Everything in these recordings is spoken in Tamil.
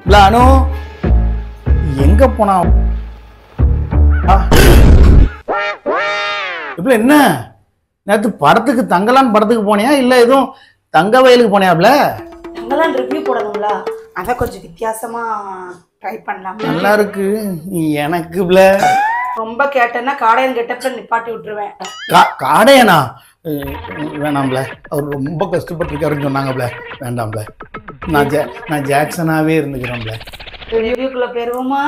இல்ல அனு எங்க போனா ஆ. இப்ப என்ன நேத்து படத்துக்கு தங்கலான் படத்துக்கு போனியா இல்ல எதுவும் தங்க வயலுக்கு போனியாப்ல அங்கெல்லாம் ரிவ்யூ போடணும்ல அதை கொஞ்சம் வித்தியாசமா ட்ரை பண்ணலாம் நல்லா இருக்கு எனக்கு பிள ரொம்ப கேட்டேன்னா காடையன் கெட்டப்ப நிப்பாட்டி விட்டுருவேன் கா- காடையனா அஹ் வேணாம்ல அவர் ரொம்ப கஷ்டப்பட்டிருக்காருன்னு சொன்னாங்கப்ல வேண்டாம்ல நான் ஜா நான் ஜாக்சனாவே இருந்துக்கிறேன்ல ரிவ்யூக்குள்ள போயிருவோமா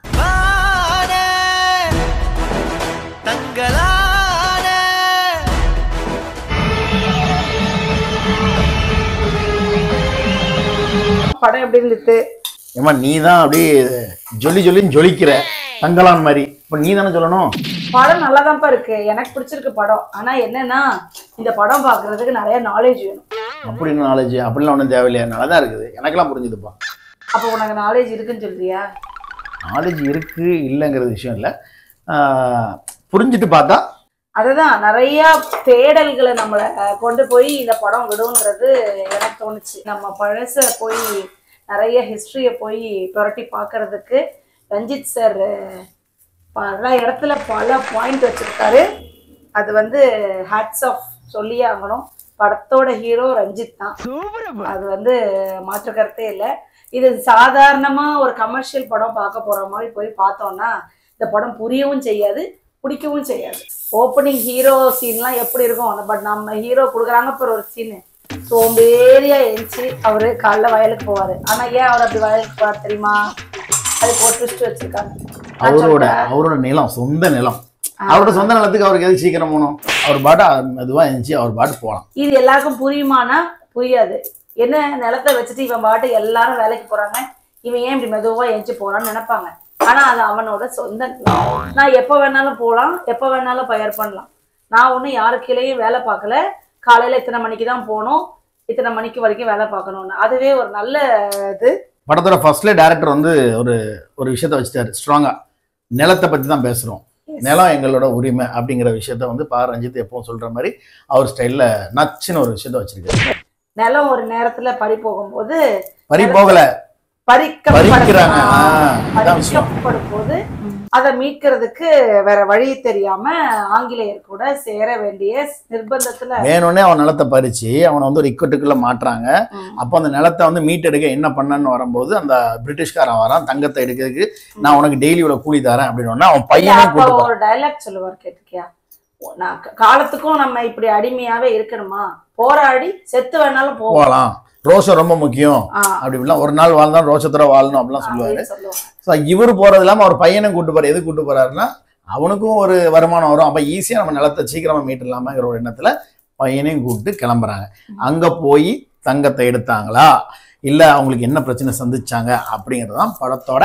படம் எப்படி இருந்துச்சு ஏமா நீ தான் அப்படியே ஜொலி ஜொலின்னு ஜொலிக்கிற தங்கலான் மாதிரி இப்போ நீ தானே சொல்லணும் படம் நல்லாதான்ப்பா இருக்கு எனக்கு பிடிச்சிருக்கு படம் ஆனா என்னன்னா இந்த படம் பாக்குறதுக்கு நிறைய நாலேஜ் வேணும் அப்படின்னு நாலேஜ் அப்படிலாம் ஒன்றும் தேவையில்லையா நல்லா தான் இருக்குது எனக்கெல்லாம் புரிஞ்சுதுப்பா அப்போ உனக்கு நாலேஜ் இருக்குன்னு சொல்றியா நாலேஜ் இருக்கு இல்லைங்கிறது விஷயம் இல்லை புரிஞ்சுட்டு பார்த்தா அதுதான் நிறைய தேடல்களை நம்மளை கொண்டு போய் இந்த படம் விடுன்றது எனக்கு தோணுச்சு நம்ம பழச போய் நிறைய ஹிஸ்டரியை போய் புரட்டி பார்க்கறதுக்கு ரஞ்சித் சார் பல இடத்துல பல பாயிண்ட் வச்சிருக்காரு அது வந்து ஹேட்ஸ் ஆஃப் சொல்லியே ஆகணும் படத்தோட ஹீரோ ரஞ்சித் தான் அது வந்து மாற்று கருத்தே இல்லை இது சாதாரணமா ஒரு கமர்ஷியல் படம் பார்க்க போற மாதிரி போய் பார்த்தோம்னா இந்த படம் புரியவும் செய்யாது பிடிக்கவும் செய்யாது ஓப்பனிங் ஹீரோ சீன்லாம் எப்படி இருக்கும் பட் நம்ம ஹீரோ கொடுக்குறாங்க அப்புறம் ஒரு சீனு சோம்பேறியா எழுந்துச்சு அவரு காலைல வயலுக்கு போவாரு ஆனா ஏன் அவர் அப்படி வயலுக்கு போவார் தெரியுமா அதுக்கு ஒரு ட்விஸ்ட் வச்சிருக்காங்க நான் அவரோட சொல்றேன். அவரோட நிலம் சொந்த நிலம் அவரோட சொந்த நிலத்துக்கு அவருக்கு எதுக்கு சீக்கிரம் போகணும் அவர் பாட்டு மெதுவாக இருந்துச்சு அவர் பாட்டு போகலாம் இது எல்லாருக்கும் புரியுமானா புரியாது என்ன நிலத்தை வச்சுட்டு இவன் பாட்டு எல்லாரும் வேலைக்கு போறாங்க இவன் ஏன் இப்படி மெதுவா எஞ்சி போறான்னு நினைப்பாங்க ஆனா அது அவனோட சொந்த நிலம். நான் எப்ப வேணாலும் போலாம் எப்ப வேணாலும் பயிர் பண்ணலாம் நான் ஒண்ணும் யாரு கீழேயும் வேலை பார்க்கல காலையில இத்தனை மணிக்கு தான் போகணும் இத்தனை மணிக்கு வரைக்கும் வேலை பார்க்கணும்னு அதுவே ஒரு நல்ல இது படத்தோட ஃபர்ஸ்ட்ல டேரக்டர் வந்து ஒரு ஒரு விஷயத்த வச்சுட்டாரு ஸ்ட்ராங்கா நிலத்தை பத்தி தான் பேசுறோம் நிலம் எங்களோட உரிமை அப்படிங்கிற விஷயத்த வந்து பா ரஞ்சித் எப்பவும் சொல்ற மாதிரி அவர் ஸ்டைல்ல நச்சுன்னு ஒரு விஷயத்த வச்சிருக்காரு நிலம் ஒரு நேரத்துல பறி போகும்போது பறி போகல பறிக்கப்படும் பறிக்கிறாங்க ஆ, அதான் விஷயம் பறிக்கப்படும் போது அதை மீட்கிறதுக்கு வேற வழி தெரியாம ஆங்கிலேயர் கூட சேர வேண்டிய நிர்பந்தத்துல வேணும்னே அவன் நிலத்தை பறிச்சு அவனை வந்து ஒரு இக்கட்டுக்குள்ள மாட்டுறாங்க ம். அப்போ அந்த நிலத்தை வந்து மீட்டெடுக்க என்ன பண்ணன்னு வரும்போது அந்த பிரிட்டிஷ்காரன் வரான் தங்கத்தை எடுக்கிறதுக்கு நான் உனக்கு டெய்லி இவ்வளவு கூலி தரேன் அப்படின்னு அவன் பையனும் அப்ப கூட்டு போறான். ஒரு டைலாக் சொல்லுவார் கேட்டிருக்கியா நான் க- காலத்துக்கும் நம்ம இப்படி அடிமையாவே இருக்கணுமா போராடி செத்து வேணாலும் போவோம் போகலாம் ரோஷம் ரொம்ப முக்கியம் ஆ, அப்படி இப்படிலாம் ஒரு நாள் வாழ்ந்தாலும் ரோஷத்தோட வாழணும் அப்படிலாம் சொல்லுவாரு அப்படின்னு சொல்லுவோம் ஸோ இவர் போறது இல்லாம அவர் பையனை கூட்டு போறாரு எது கூட்டு போறாருன்னா அவனுக்கும் ஒரு வருமானம் வரும் அப்ப ஈஸியா நம்ம நிலத்தை சீக்கிரமா மீட்டலாமாங்கிற ஒரு எண்ணத்துல பையனையும் கூப்பிட்டு கிளம்புறாங்க அங்க போய் தங்கத்தை எடுத்தாங்களா இல்ல அவங்களுக்கு என்ன பிரச்சனை சந்திச்சாங்க அப்படிங்கிறது தான் படத்தோட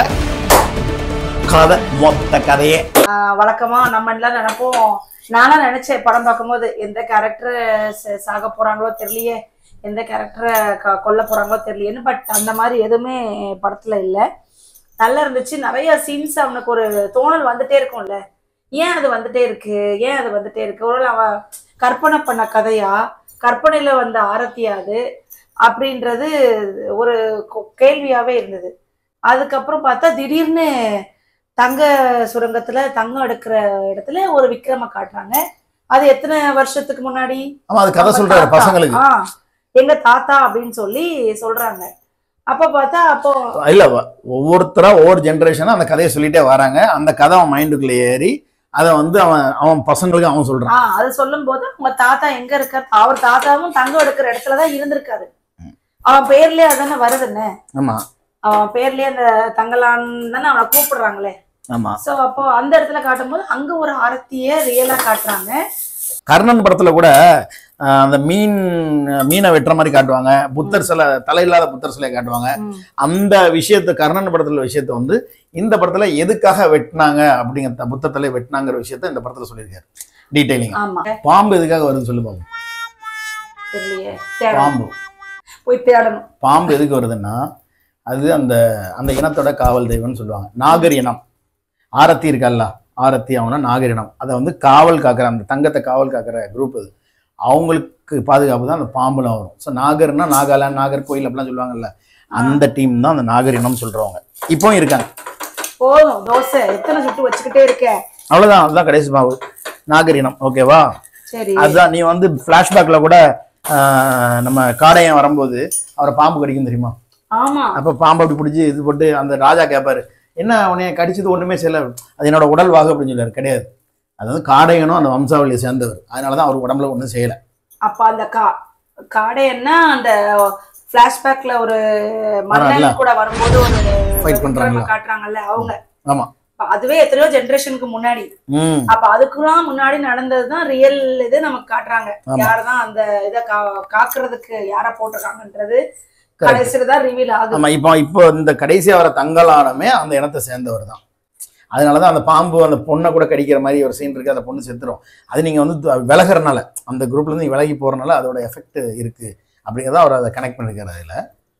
கதை மொத்த கதையே ஆஹ் வழக்கமா நம்ம எல்லாம் நினைப்போம் நானா நினைச்சேன் படம் பார்க்கும்போது எந்த கேரக்டர் சாக போறாங்களோ தெரியலையே எந்த கேரக்டரை கொல்ல போறாங்களோ தெரியலையேன்னு பட் அந்த மாதிரி எதுவுமே படத்துல இல்ல நல்லா இருந்துச்சு நிறைய சீன்ஸ் அவனுக்கு ஒரு தோணல் வந்துட்டே இருக்கும்ல ஏன் அது வந்துட்டே இருக்கு ஏன் அது வந்துட்டே இருக்கு ஒருவேளை அவன் கற்பனை பண்ண கதையா கற்பனையில வந்த ஆரத்தியா அது அப்படின்றது ஒரு கொ- கேள்வியாவே இருந்தது அதுக்கப்புறம் பார்த்தா திடீர்னு தங்க சுரங்கத்துல தங்கம் எடுக்கிற இடத்துல ஒரு விக்ரம காட்டுறாங்க அது எத்தனை வருஷத்துக்கு முன்னாடி ஆமா அது கதை நம்ம சொல்றாரு தாத்தா. பசங்களுக்கு ஆ, எங்க தாத்தா அப்படின்னு சொல்லி சொல்றாங்க அப்ப பார்த்தா அப்போ இல்ல வ- ஒவ்வொருத்தரா ஒவ்வொரு ஜென்ரேஷனா அந்த கதையை சொல்லிட்டே வராங்க அந்த கதை அவன் மைண்டுக்குள்ள ஏறி அதை வந்து அவன் அவன் பசங்களுக்கு அவன் சொல்றான் ஆ அது சொல்லும் போது உங்க தாத்தா எங்க இருக்கார் அவர் தாத்தாவும் தங்கம் எடுக்கிற இடத்துலதான் இருந்திருக்காரு அவன் பேர்லயே அதானே வருதுன்னு ஆமா அவன் பேர்லயே அந்த தங்கலான் தானே அவனை கூப்பிடுறாங்களே ஆமா சோ அப்போ அந்த இடத்துல காட்டும்போது அங்க ஒரு ஆரத்திய ரியலா காட்டுறாங்க கர்ணன் படத்துல கூட ஆஹ், அந்த மீன் மீனை வெட்டுற மாதிரி காட்டுவாங்க புத்தர் சிலை தலை இல்லாத புத்தர் சிலையை காட்டுவாங்க ம். அந்த விஷயத்த கர்ணன் படத்துல உள்ள விஷயத்த வந்து இந்த படத்துல எதுக்காக வெட்டினாங்க அப்படிங்கிற புத்தர் தலை வெட்டினாங்கிற விஷயத்த இந்த படத்துல சொல்லியிருக்காரு டீடைலிங் ஆமா பாம்பு எதுக்காக வருதுன்னு சொல்லு பாப்போம் தெரியலையே தேடணும் பாம்பு போய் தேடணும் பாம்பு எதுக்கு வருதுன்னா அது அந்த அந்த இனத்தோட காவல் தெய்வம்னு சொல்லுவாங்க நாகர் இனம் ஆரத்தி இருக்கல்ல ஆரத்தி அவனா நாகர் இனம் அதை வந்து காவல் காக்கிற அந்த தங்கத்தை காவல் காக்கிற குரூப் அது அவங்களுக்கு பாதுகாப்பு தான் அந்த பாம்புலாம் வரும் ஸோ நாகர்னா நாகாலாந்து நாகர் கோயில் அப்படிலாம் சொல்லுவாங்கல்ல அந்த டீம் தான் அந்த நாகரினம் சொல்றவங்க இப்போவும் இருக்காங்க போதும் தோசை எத்தனை சுட்டு வச்சுக்கிட்டே இருக்க அவ்வளவுதான் அதுதான் கடைசி மாவு நாகரினம் ஓகேவா சரி அதுதான் நீ வந்து பிளாஷ்பேக்ல கூட ஆஹ், நம்ம காடையன் வரும்போது அவரை பாம்பு கடிக்கும் தெரியுமா ஆமா அப்ப பாம்பு அப்படி பிடிச்சி இது போட்டு அந்த ராஜா கேட்பாரு என்ன உன்னைய கடிச்சது ஒண்ணுமே செய்யல அது என்னோட உடல் வாகு அப்படின்னு சொல்லுவாரு கிடையாது அது வந்து காடையனும் அந்த வம்சாவளியை சேர்ந்தவர் அதனாலதான் அவர் உடம்புல ஒண்ணும் செய்யல அப்ப அந்த கா காடையன்னா அந்த பிளாஷ்பேக்ல ஒரு வரான்ல. மன்னன் கூட வரும்போது ஒரு Fight விக்ரம பண்றாங்கல்ல. காட்டுறாங்கல்ல அவங்க ஆமா அப்ப அதுவே எத்தனையோ ஜெனரேஷனுக்கு முன்னாடி ம் அப்ப அதுக்கெல்லாம் முன்னாடி நடந்ததுதான் ரியல் இது நமக்கு காட்டுறாங்க ஆமா. யாருதான் அந்த இத கா- காக்குறதுக்கு யார போட்டிருக்காங்கன்றது Correct. கடைசியில தான் ரிவீல் ஆகுது ஆமா இப்போ இப்போ இந்த கடைசியா வர தங்கலானமே அந்த இனத்தை சேர்ந்தவர் தான் அதனாலதான் அந்த பாம்பு அந்த பொண்ணை கூட கடிக்கிற மாதிரி ஒரு சீன் இருக்கு அந்த பொண்ணு செத்துரும் அது நீங்க வந்து து- விலகுறனால அந்த குரூப்ல இருந்து நீங்க விலகி போறனால அதோட எஃபெக்ட் இருக்கு அப்படிங்கிறத அவர் அதை கனெக்ட் பண்ணிருக்காரு அதுல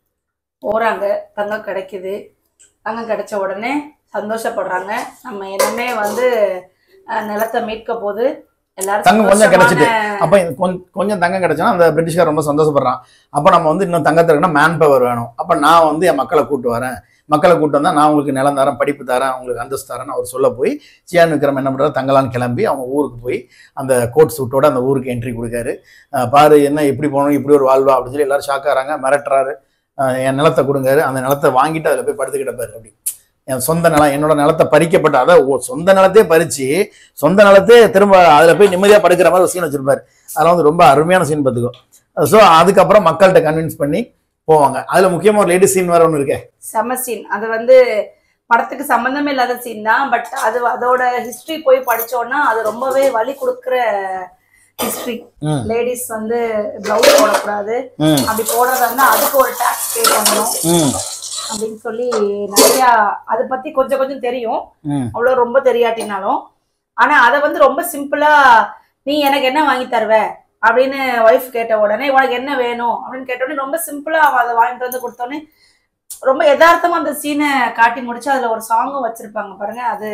போறாங்க தங்கம் கிடைக்குது தங்கம் கிடைச்ச உடனே சந்தோஷப்படுறாங்க நம்ம என்னமே வந்து அஹ், நிலத்தை மீட்க போது எல்லாரும் தங்கம் கொஞ்சம் சந்தோஷமான- அப்ப இது கொஞ்ச- கொஞ்சம் தங்கம் கிடைச்சோன்னா அந்த பிரிட்டிஷ்கார் ரொம்ப சந்தோஷப்படுறான் அப்ப நம்ம வந்து இன்னும் தங்கத்தை இருக்குன்னா மேன் பவர் வேணும் அப்ப நான் வந்து என் மக்களை கூட்டு வரேன் மக்களை கூட்டு வந்தா நான் உங்களுக்கு நிலம் தரேன் படிப்பு தரேன் உங்களுக்கு அந்தஸ்து தரேன்னு அவர் சொல்ல போய் சியான் விக்ரம் என்ன பண்றாரு தங்கலான்னு கிளம்பி அவங்க ஊருக்கு போய் அந்த கோட் சூட்டோட அந்த ஊருக்கு என்ட்ரி கொடுக்காரு அஹ் பாரு என்ன இப்படி போகணும் இப்படி ஒரு வாழ்வா அப்படின்னு சொல்லி எல்லாரும் ஷாக் ஆறாங்க மிரட்டுறாரு அஹ் என் நிலத்தை கொடுங்காரு அந்த நிலத்தை வாங்கிட்டு அதில் போய் படுத்து கிடப்பாரு அப்படி என் சொந்த நிலம் என்னோட நிலத்தை பறிக்கப்பட்ட அதை ஓ- சொந்த நிலத்தையே பறிச்சு சொந்த நிலத்தையே திரும்ப அதில் போய் நிம்மதியாக படுக்கிற மாதிரி ஒரு சீன் வச்சிருப்பாரு அதெல்லாம் வந்து ரொம்ப அருமையான சீன் பார்த்துக்கோ ஸோ அதுக்கப்புறம் மக்கள்கிட்ட கன்வின்ஸ் பண்ணி போவாங்க அதுல முக்கியமா ஒரு லேடி சீன் வேற ஒன்று இருக்கே செம சீன் அது வந்து படத்துக்கு சம்பந்தமே இல்லாத சீன் தான் பட் அது அதோட ஹிஸ்டரி போய் படிச்சோம்னா அது ரொம்பவே வலி கொடுக்குற ஹிஸ்டரி ம் லேடிஸ் வந்து பிளவுஸ் போடக்கூடாது ம் அப்படி போடுறதா இருந்தா அதுக்கு ஒரு டாக்ஸ் பே பண்ணணும் ம் அப்படின்னு சொல்லி நிறைய அதை பத்தி கொஞ்சம் கொஞ்சம் தெரியும் ம் அவ்வளோ ரொம்ப தெரியாட்டினாலும் ஆனா அதை வந்து ரொம்ப சிம்பிளா நீ எனக்கு என்ன வாங்கி தருவ அப்படின்னு ஒய்ஃப் கேட்ட உடனே உனக்கு என்ன வேணும் அப்படின்னு கேட்ட உடனே ரொம்ப சிம்பிளா அவ அதை வாங்கிட்டு வந்து கொடுத்தோடனே ரொம்ப யதார்த்தமா அந்த சீனை காட்டி முடிச்சு அதுல ஒரு சாங்கும் வச்சிருப்பாங்க பாருங்க அது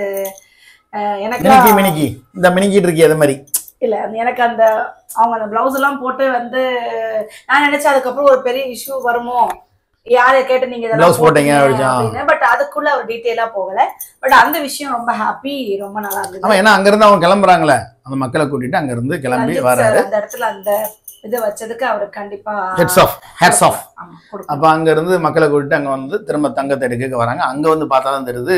அஹ், எனக்கு மினிக்கி மினிக்கி இந்த மினிக்கிட்டு இருக்கே அதே மாதிரி இல்ல அந்த எனக்கு அந்த அவங்க அந்த பிளவுஸ் எல்லாம் போட்டு வந்து நான் நினைச்சேன் அதுக்கப்புறம் ஒரு பெரிய இஷ்யூ வருமோ யாரை கேட்டு நீங்க இதெல்லாம் Blouse போட்டீங்க போட்டீங்க அப்படின்னா. அப்படின்னு பட் அதுக்குள்ள ஒரு டீட்டெயிலா போகல பட் அந்த விஷயம் ரொம்ப ஹாப்பி ரொம்ப நல்லா இருந்தது ஆமா ஏன்னா அங்க இருந்து அவங்க கிளம்புறாங்களே அந்த மக்களை கூட்டிட்டு அங்க இருந்து கிளம்பி ரஞ்சித் வராரு சார் அந்த இடத்துல அந்த இது வச்சதுக்கு அவருக்கு கண்டிப்பா ஹெட்ஸ் ஆஃப் ஹேட்ஸ் ஆஃப் ஆமா, கொடுக்கணும். அப்ப அங்க இருந்து மக்களை கூட்டிட்டு அங்க வந்து திரும்ப தங்கத்தை எடுக்க வராங்க அங்க வந்து பார்த்தா தான் தெரியுது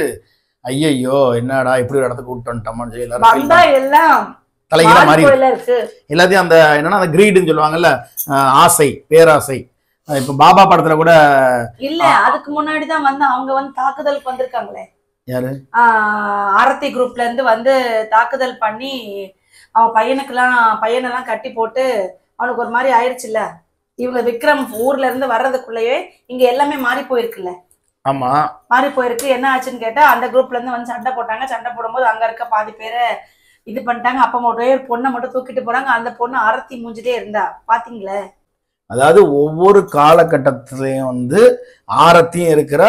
ஐயையோ என்னடா இப்படி ஒரு இடத்துக்கு கூப்பிட்டு வந்துட்டோம்னு சொல்லி எல்லாரும் feel வந்தா எல்லாம் தலைகீழ மாறி கோயில இருக்கு எல்லாத்தையும் அந்த என்னன்னா அந்த கிரீடுன்னு சொல்லுவாங்கல்ல அஹ் ஆசை பேராசை அஹ் இப்ப பாபா படத்துல கூட இல்ல அதுக்கு முன்னாடி தான் வந்து அவங்க வந்து தாக்குதலுக்கு வந்திருக்காங்களே யாரு ஆஹ் ஆரத்தி குரூப்ல இருந்து வந்து தாக்குதல் பண்ணி அவன் பையனுக்கெல்லாம் பையனெல்லாம் கட்டி போட்டு அவனுக்கு ஒரு மாதிரி ஆயிடுச்சுல்ல இவங்க விக்ரம் ஊர்ல இருந்து வர்றதுக்குள்ளேயே இங்க எல்லாமே மாறி போயிருக்குல்ல ஆமா மாறி போயிருக்கு என்ன ஆச்சுன்னு கேட்டா அந்த குரூப்ல இருந்து வந்து சண்டை போட்டாங்க சண்டை போடும்போது அங்க இருக்க பாதி பேரை இது பண்ணிட்டாங்க அப்ப ஒரே ஒரு பொண்ணை மட்டும் தூக்கிட்டு போறாங்க அந்த பொண்ணு ஆரத்தி மூஞ்சிட்டே இருந்தா பாத்தீங்களே அதாவது ஒவ்வொரு காலகட்டத்திலையும் வந்து ஆரத்தியும் இருக்கிற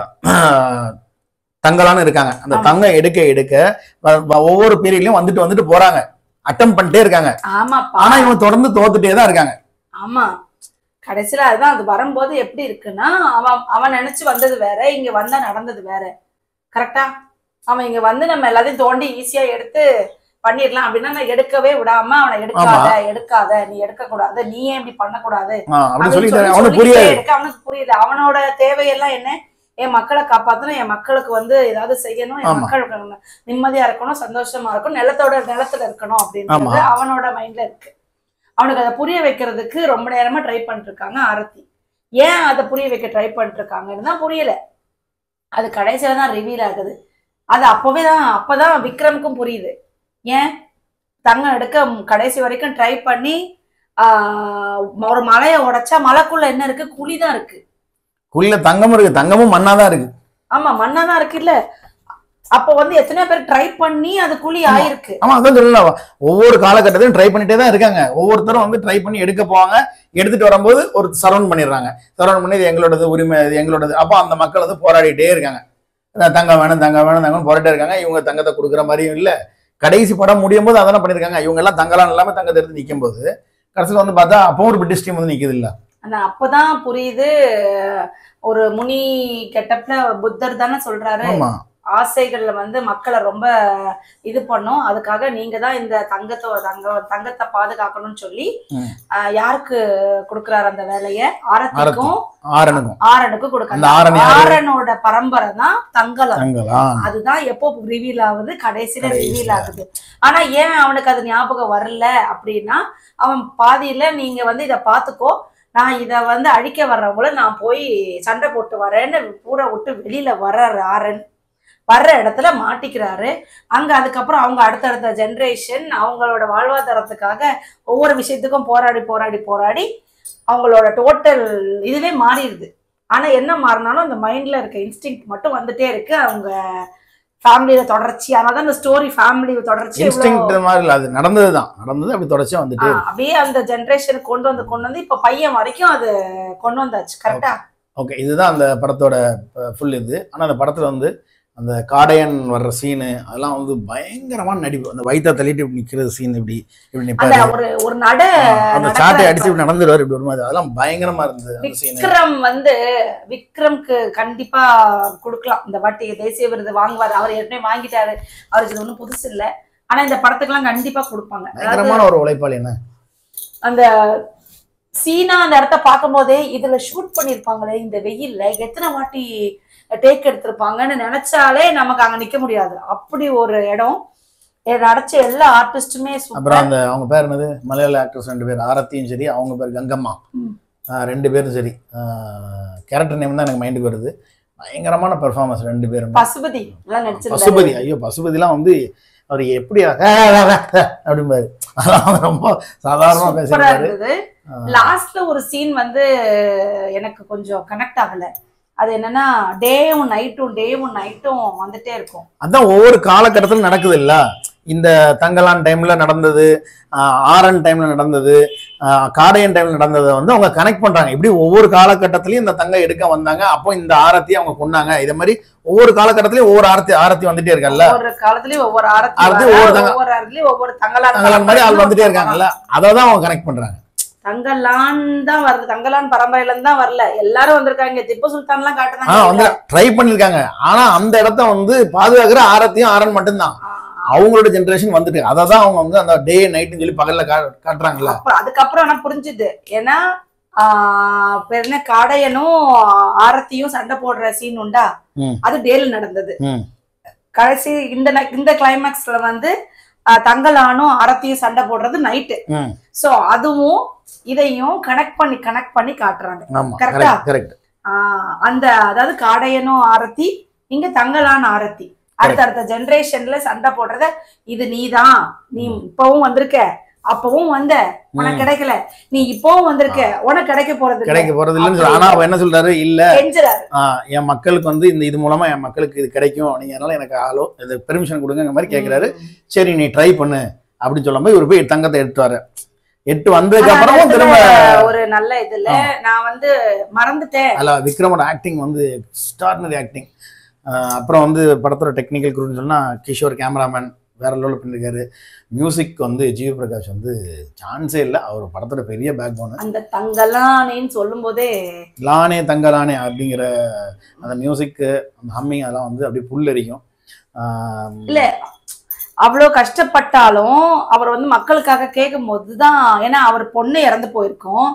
அஹ், தங்கலான்னு இருக்காங்க அந்த ஆமா. தங்கம் எடுக்க எடுக்க வ- வ- ஒவ்வொரு பீரியட்லயும் வந்துட்டு வந்துட்டு போறாங்க அட்டம் பண்ணிட்டே இருக்காங்க ஆமாப்பா ஆனா இவங்க தொடர்ந்து தோத்துட்டே தான் இருக்காங்க ஆமா கடைசியில அதுதான் அது வரும்போது எப்படி இருக்குன்னா அவன் அவன் நினைச்சு வந்தது வேற இங்க வந்தா நடந்தது வேற கரெக்டா அவன் இங்க வந்து நம்ம எல்லாத்தையும் தோண்டி ஈஸியா எடுத்து பண்ணிடலாம் அப்படின்னா நான் எடுக்கவே விடாம அவனை எடுக்காத எடுக்காத நீ எடுக்க கூடாது நீ ஏன் இப்படி பண்ணக்கூடாது ஆ, அப்படின்னு அப்படின்னு சொல்லி சொல்லி அவனுக்கு சொல்லிக்கிட்டே புரியாது இருக்க அவனுக்கு புரியுது அவனோட தேவையெல்லாம் என்ன என் மக்களை காப்பாத்தணும் என் மக்களுக்கு வந்து ஏதாவது செய்யணும் என் ஆமா. மக்களுக்கு நிம்மதியா இருக்கணும் சந்தோஷமா இருக்கணும் நிலத்தோட நிலத்துல இருக்கணும் அப்படின்றது ஆமா. அவனோட மைண்ட்ல இருக்கு அவனுக்கு அதை புரிய வைக்கிறதுக்கு ரொம்ப நேரமா ட்ரை பண்ணிட்டு இருக்காங்க ஆரத்தி ஏன் அதை புரிய வைக்க ட்ரை பண்ணிட்டு இருக்காங்கன்னு தான் புரியல அது கடைசியில தான் ரிவீல் ஆகுது அது அப்பவே தான் அப்பதான் விக்ரமுக்கும் புரியுது ஏன் தங்கம் எடுக்க கடைசி வரைக்கும் ட்ரை பண்ணி ஆஹ் ஒரு மலையை உடைச்சா மலைக்குள்ள என்ன இருக்கு குழி தான் இருக்கு குள்ள தங்கமும் இருக்கு தங்கமும் மண்ணாதான் இருக்கு ஆமா மண்ணா தான் இருக்கு இல்ல அப்ப வந்து எத்தனை பேர் ட்ரை பண்ணி அது குழி ஆயிருக்கு ஆமா அதான் சொல்லல ஒவ்வொரு காலகட்டத்திலும் ட்ரை பண்ணிட்டே தான் இருக்காங்க ஒவ்வொருத்தரும் வந்து ட்ரை பண்ணி எடுக்க போவாங்க எடுத்துட்டு வரும்போது ஒரு சரௌண்ட் பண்ணிடுறாங்க சரௌண்ட் பண்ணி இது எங்களோடது உரிமை இது எங்களோடது அப்போ அந்த மக்கள் வந்து போராடிட்டே இருக்காங்க அஹ் தங்கம் வேணும் தங்கம் வேணும் தங்கம் போராட்டே இருக்காங்க இவங்க தங்கத்தை கொடுக்குற மாதிரியும் இல்ல கடைசி படம் முடியும் போது அதான பண்ணிருக்காங்க இவங்க எல்லாம் தங்கலாம் இல்லாம தங்கத்தை எடுத்து நிற்கும் போது கடைசியில் வந்து பார்த்தா அப்போ ஒரு பிரிட்டிஷ் டீம் வந்து நிக்குது இல்ல ஆனா அப்பதான் புரியுது ஒரு முனி கெட்டப்ல புத்தர் தானே சொல்றாரு ஆமா ஆசைகள்ல வந்து மக்களை ரொம்ப இது பண்ணும் அதுக்காக நீங்க தான் இந்த தங்கத்தை தங்க தங்கத்தை பாதுகாக்கணும்னு சொல்லி ம். ஆஹ், யாருக்கு கொடுக்குறாரு அந்த வேலைய ஆரத்திக்கும் ஆரனுக்கும் ஆரனுக்கும் அந்த கொடுக்கணும் ஆரன் யாரு? ஆரனோட பரம்பரை தான் தங்கலம் தங்களா அதுதான் எப்போ ரிவீல் ஆகுது கடைசியில கடைசியில. ரிவீல் ஆகுது ஆனா ஏன் அவனுக்கு அது ஞாபகம் வரல அப்படின்னா அவன் பாதியில நீங்க வந்து இத பாத்துக்கோ நான் இத வந்து அழிக்க வர்றவங்கள நான் போய் சண்டை போட்டு வரேன்னு பூரா விட்டு வெளியில வர்றாரு ஆரன் வர்ற இடத்துல மாட்டிக்கிறாரு அங்க அதுக்கப்புறம் அவங்க அடுத்தடுத்த ஜெனரேஷன் அவங்களோட வாழ்வாதாரத்துக்காக ஒவ்வொரு விஷயத்துக்கும் போராடி போராடி போராடி அவங்களோட டோட்டல் இதுவே மாறிடுது ஆனா என்ன மாறினாலும் அந்த மைண்ட்ல இருக்க இன்ஸ்டிங் மட்டும் வந்துட்டே இருக்கு அவங்க ஃபேமிலியில தொடர்ச்சி அதனால இந்த ஸ்டோரி ஃபேமிலி தொடர்ச்சி இன்ஸ்டிங் இவ்வளவு- மாதிரி இல்ல அது நடந்ததுதான் நடந்தது அப்படி தொடர்ச்சியா வந்துட்டே ஆ, இருக்கு அப்படியே அந்த ஜெனரேஷன் கொண்டு வந்து கொண்டு வந்து இப்ப பையன் வரைக்கும் அது கொண்டு வந்தாச்சு கரெக்டா ஓகே இதுதான் அந்த படத்தோட ஃபுல் இது ஆனா அந்த படத்துல வந்து அந்த காடையன் வர்ற சீனு அதெல்லாம் வந்து பயங்கரமான நடிப்பு அந்த வயிற்ற தள்ளிட்டு இப்படி நிக்கிறது சீன் இப்படி இப்படி அந்த நிப்பாரு ஒரு ஒரு நட அந்த நடக்கிற சாட்டை அடிச்சு இப்படி நடந்துருவாரு இப்படி வரும்போது அதெல்லாம் பயங்கரமா இருந்தது அந்த சீனு விக்ரம் வந்து விக்ரம்க்கு கண்டிப்பா கொடுக்கலாம் இந்த வாட்டி தேசிய விருது வாங்குவாரு அவர் ஏற்கனவே வாங்கிட்டாரு அவருக்கு இது ஒண்ணும் புதுசு இல்ல ஆனா இந்த படத்துக்கெல்லாம் கண்டிப்பா கொடுப்பாங்க அதாவது பயங்கரமான ஒரு உழைப்பாளி என்ன அந்த சீனா அந்த இடத்த பார்க்கும்போதே இதுல ஷூட் பண்ணிருப்பாங்களே இந்த வெயில்ல எத்தனை வாட்டி டேக் எடுத்திருப்பாங்கன்னு நினைச்சாலே நமக்கு அங்க நிக்க முடியாது அப்படி ஒரு இடம் இதை நடிச்ச எல்லா ஆர்டிஸ்டுமே அப்புறம் அந்த அவங்க பேர் என்னது மலையாள ஆக்ட்ரஸ் ரெண்டு பேர் ஆரத்தியும் சரி அவங்க பேர் கங்கம்மா ம். ஆஹ் ரெண்டு பேரும் சரி கேரக்டர் நேம் தான் எனக்கு மைண்டுக்கு வருது பயங்கரமான பெர்ஃபார்மன்ஸ் ரெண்டு பேரும் பசுபதி எல்லாம் நடிச்சிருந்தாரு பசுபதி ஐயோ பசுபதிலாம் வந்து அவர் எப்படி அப்படிம்பாரு அதெல்லாம் ரொம்ப சாதாரணமா சூப்பரா பேசியிருப்பாரு இருந்தது லாஸ்ட்ல ஒரு சீன் வந்து எனக்கு கொஞ்சம் கனெக்ட் ஆகல அது என்னன்னா டேவும் நைட்டும் டேவும் நைட்டும் வந்துட்டே இருக்கும் அதான் ஒவ்வொரு காலகட்டத்தில் நடக்குது இல்ல இந்த தங்கலான் டைம்ல நடந்தது ஆஹ் ஆரன் டைம்ல நடந்தது ஆஹ் காடையன் டைம்ல நடந்ததை வந்து அவங்க கனெக்ட் பண்றாங்க இப்படி ஒவ்வொரு காலகட்டத்திலயும் இந்த தங்கம் எடுக்க வந்தாங்க அப்போ இந்த ஆரத்தி அவங்க கொண்டாங்க இதே மாதிரி ஒவ்வொரு காலகட்டத்திலயும் ஒவ்வொரு ஆரத்தி ஆரத்தி வந்துட்டே இருக்கல்ல ஒவ்வொரு காலத்துலயும் ஒவ்வொரு ஆரத்தி ஆரத்தி வர, ஒவ்வொரு தங்க- ஒவ்வொரு ஆரத்திலயும் ஒவ்வொரு தங்கலான் தங்கலான் மாதிரி ஆள் வந்துட்டே இருக்காங்கல்ல அதை தான் அவங்க கனெக்ட் பண்றாங்க தங்கலான் தான் வருது தங்கலான் பரம்பரையில இருந்து தான் வரல எல்லாரும் வந்திருக்காங்க திப்பு சுல்தான் எல்லாம் ஆஹ் வந்து காட்டுனாங்க ட்ரை பண்ணிருக்காங்க ஆனா அந்த இடத்த வந்து பாதுகாக்கிற ஆரத்தியும் ஆரன் மட்டும்தான் அவங்களோட ஜென்ரேஷன் வந்துட்டு அதை தான் அவங்க வந்து அந்த டே நைட்னு சொல்லி பகல்ல கா- காட்டுறாங்கல்ல அப்புறம் அதுக்கப்புறம் ஆனா புரிஞ்சுது ஏன்னா ஆஹ் பேர் என்ன காடையனும் ஆரத்தியும் சண்டை போடுற சீன் உண்டா ம். அது டேல நடந்தது ம். கடைசி இந்த ந- இந்த கிளைமேக்ஸ்ல வந்து ஆஹ் தங்கலானும் ஆரத்தியும் சண்டை போடுறது நைட்டு ம். சோ அதுவும் இதையும் கனெக்ட் பண்ணி கனெக்ட் பண்ணி காட்டுறாங்க ஆமா Correct ஆ? கரெக்ட் கரெக்ட் ஆஹ் அந்த அதாவது காடையனும் ஆரத்தி இங்க தங்கலான் ஆரத்தி அடுத்தடுத்த ஜெனரேஷன்ல சண்டை போடுறத இது நீதான் நீ இப்பவும் வந்திருக்க அப்பவும் வந்த உனக்கு கிடைக்கல நீ இப்பவும் வந்திருக்க உனக்கு கிடைக்க போறது இல்ல. கிடைக்க போறது இல்லைன்னு சொல்ல- ஆனா அவ என்ன சொல்றாரு இல்ல கெஞ்சுறாரு ஆஹ் என் மக்களுக்கு வந்து இந்த இது மூலமா என் மக்களுக்கு இது கிடைக்கும் நீங்க அதனால எனக்கு ஆலோ இது பெர்மிஷன் கொடுங்க மாதிரி கேக்குறாரு சரி நீ ட்ரை பண்ணு அப்படின்னு சொல்லும் போது இவர் போய் தங்கத்தை எடுத்து வர எட்டு வந்ததுக்கு ஆனா அந்த அப்புறமும் இடத்துல திரும்ப ஒரு நல்ல இதுல நான் வந்து மறந்துட்டேன் அல்ல விக்ரமோட ஆக்டிங் வந்து எக்ஸ்ட்ராடினரி ஆக்டிங் அப்புறம் வந்து படத்தோட டெக்னிக்கல் குரூப்னு சொன்னா கிஷோர் கேமராமேன் வேற லெவலில் பண்ணிருக்காரு மியூசிக் வந்து ஜிவி பிரகாஷ் வந்து சான்ஸே இல்லை அவர் படத்தோட பெரிய பேக் போனு அந்த தங்கலானேன்னு சொல்லும் போதே லானே தங்கலானே அப்படிங்கிற அந்த மியூசிக்கு அந்த ஹம்மிங் அதெல்லாம் வந்து அப்படியே புல்லரிக்கும் ஆஹ் இல்ல அவ்வளவு கஷ்டப்பட்டாலும் அவர் வந்து மக்களுக்காக கேட்கும் போதுதான் ஏன்னா அவர் பொண்ணு இறந்து போயிருக்கும்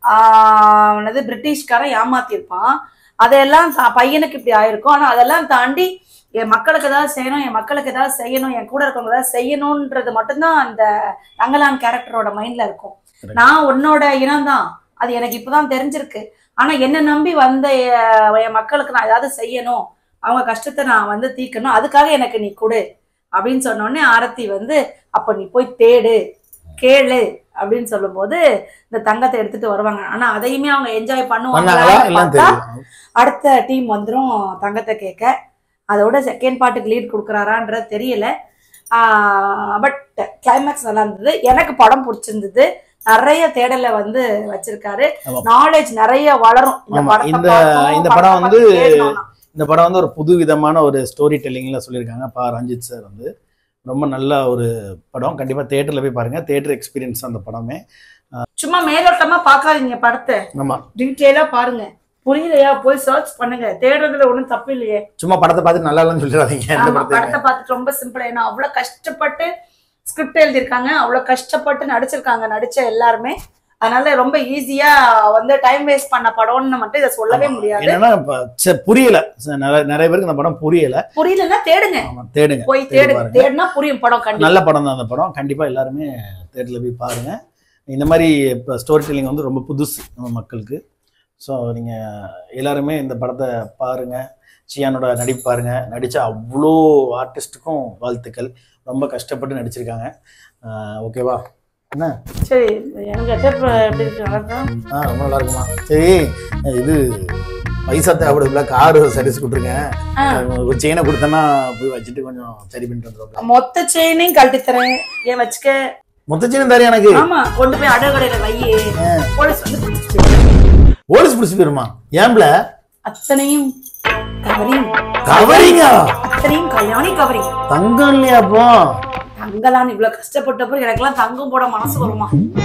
ஆஹ் என்னது பிரிட்டிஷ்காரன் ஏமாத்திருப்பான் அதையெல்லாம் தா- பையனுக்கு இப்படி ஆயிருக்கும் ஆனா அதெல்லாம் தாண்டி என் மக்களுக்கு ஏதாவது செய்யணும் என் மக்களுக்கு ஏதாவது செய்யணும் என் கூட இருக்கவங்க ஏதாவது செய்யணும்ன்றது மட்டும்தான் அந்த தங்கலான் கேரக்டரோட மைண்ட்ல இருக்கும் Correct. நான் உன்னோட இனம் தான் அது எனக்கு இப்பதான் தெரிஞ்சிருக்கு ஆனா என்ன நம்பி வந்த எ- என் மக்களுக்கு நான் ஏதாவது செய்யணும் அவங்க கஷ்டத்தை நான் வந்து தீர்க்கணும் அதுக்காக எனக்கு நீ கொடு அப்படின்னு சொன்ன உடனே ஆரத்தி வந்து அப்ப நீ போய் தேடு கேளு அப்படின்னு சொல்லும்போது இந்த தங்கத்தை எடுத்துட்டு வருவாங்க ஆனா அதையுமே அவங்க என்ஜாய் பண்ணாங்களா பண்ணுவாங்க எல்லாம் தெரியும் அடுத்த டீம் வந்துரும் தங்கத்தை கேட்க அதோட செகண்ட் பார்ட்டுக்கு லீட் கொடுக்குறாரான்றது தெரியல பட் கிளைமேக்ஸ் நல்லா இருந்தது எனக்கு படம் பிடிச்சிருந்தது நிறைய தேடலை வந்து வச்சிருக்காரு ஆமா. நாலேஜ் நிறைய வளரும் இந்த ஆமா, படத்தை இந்த- பார்த்தோம், இந்த படத்தை படம் வந்து பார்த்து தேடணும்னா. இந்த படம் வந்து ஒரு புது விதமான ஒரு ஸ்டோரி டெல்லிங்ல சொல்லியிருக்காங்க பா ரஞ்சித் சார் வந்து ரொம்ப நல்ல ஒரு படம் கண்டிப்பாக தேட்டரில் போய் பாருங்கள் தேட்டர் எக்ஸ்பீரியன்ஸ் அந்த படமே சும்மா மேலோட்டமா பார்க்காதீங்க படத்தை ஆமா டீட்டெயிலா பாருங்க புரியலையா போய் சர்ச் பண்ணுங்க தேடுறதுல ஒண்ணும் தப்பு இல்லையே சும்மா படத்தை பார்த்து நல்லா இல்லைன்னு சொல்லிடாதீங்க எந்த ஆமா படத்தையுமே படத்தை பார்த்துட்டு ரொம்ப சிம்பிளா ஏன்னா அவ்வளவு கஷ்டப்பட்டு ஸ்கிரிப்ட் எழுதியிருக்காங்க அவ்வளவு கஷ்டப்பட்டு நடிச்சிருக்காங்க நடிச்ச எல்லாருமே அதனால ரொம்ப ஈஸியா வந்து டைம் வேஸ்ட் பண்ண படம்னு மட்டும் இதை சொல்லவே முடியாது என்னன்னா இப்ப ச- புரியல ச- நிறைய நிறைய பேருக்கு இந்த படம் புரியல புரியலன்னா தேடுங்க ஆமா, தேடுங்க போய் தேடி தேடுங்க பாருங்க. தேடினா புரியும் படம் கண்டிப்பா நல்ல படம் தான் அந்த படம் கண்டிப்பா எல்லாருமே தேட்டரில் போய் பாருங்க இந்த மாதிரி இப்போ ஸ்டோரி டெல்லிங் வந்து ரொம்ப புதுசு நம்ம மக்களுக்கு ஸோ நீங்க எல்லாருமே இந்த படத்தை பாருங்க சியானோட நடிப்பு பாருங்க நடிச்ச அவ்வளோ ஆர்டிஸ்ட்டுக்கும் வாழ்த்துக்கள் ரொம்ப கஷ்டப்பட்டு நடிச்சிருக்காங்க ஓகேவா என்ன சரி எங்க டேப் எப்படி இருக்கு நல்லா இருக்கா? ஆ ரொம்ப நல்லா இருக்குமா சரி இது பைசா தேவைப்படுதுல காரு சர்வீஸ் கொடுத்துருங்க ஆ. ஒரு செயினை கொடுத்தேன்னா போய் வச்சுட்டு கொஞ்சம் சரி பண்ணிட்டு வந்துடுவோம் மொத்த செயினையும் கழட்டி தரேன் ஏன் வச்சுக்க மொத்த செயினும் தரேன் எனக்கு ஆமா கொண்டு போய் அடகடையில வையே போலீஸ் வந்து பிடிச்சிட்டு போலீஸ் பிடிச்சி போயிருமா ஏம்பல அத்தனையும் கவரிங் கவரிங்கா அத்தனையும் கல்யாணி கவரிங் தங்கம் இல்லையா அப்போ தங்கலான்னு இவ்வளவு கஷ்டப்பட்டப்போ எனக்கெல்லாம் தங்கம் போட மனசு வருமா